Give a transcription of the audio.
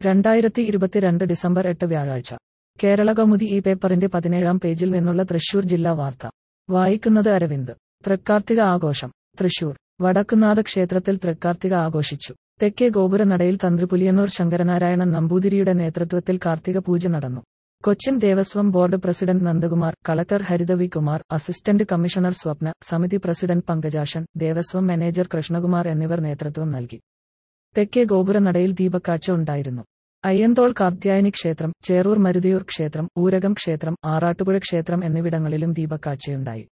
രണ്ടായിരത്തി ഇരുപത്തിരണ്ട് ഡിസംബർ എട്ട് വ്യാഴാഴ്ച കേരള കൗമുദി ഈ പേപ്പറിന്റെ പതിനേഴാം പേജിൽ നിന്നുള്ള തൃശൂർ ജില്ലാ വാർത്ത വായിക്കുന്നത് അരവിന്ദ് തൃക്കാർത്തിക ആഘോഷം തൃശൂർ വടക്കുന്നാഥ ക്ഷേത്രത്തിൽ തൃക്കാർത്തിക ആഘോഷിച്ചു തെക്കേ ഗോപുരനടയിൽ തന്ത്രി പുലിയന്നൂർ ശങ്കരനാരായണൻ നമ്പൂതിരിയുടെ നേതൃത്വത്തിൽ കാർത്തിക പൂജ നടന്നു Cochin Devaswom board president Nandakumar collector Harithavi Kumar assistant commissioner Swapna സമിതി പ്രസിഡന്റ് പങ്കജാഷൻ ദേവസ്വം മാനേജർ കൃഷ്ണകുമാർ എന്നിവർ നേതൃത്വം നൽകി തെക്കേ ഗോപുരനടയിൽ ദീപക്കാഴ്ച ഉണ്ടായിരുന്നു അയ്യന്തോൾ കാർത്യായനി ക്ഷേത്രം ചേറൂർ മരുതിയൂർ ക്ഷേത്രം ഊരകം ക്ഷേത്രം ആറാട്ടുപുഴ ക്ഷേത്രം എന്നിവിടങ്ങളിലും ദീപക്കാഴ്ചയുണ്ടായി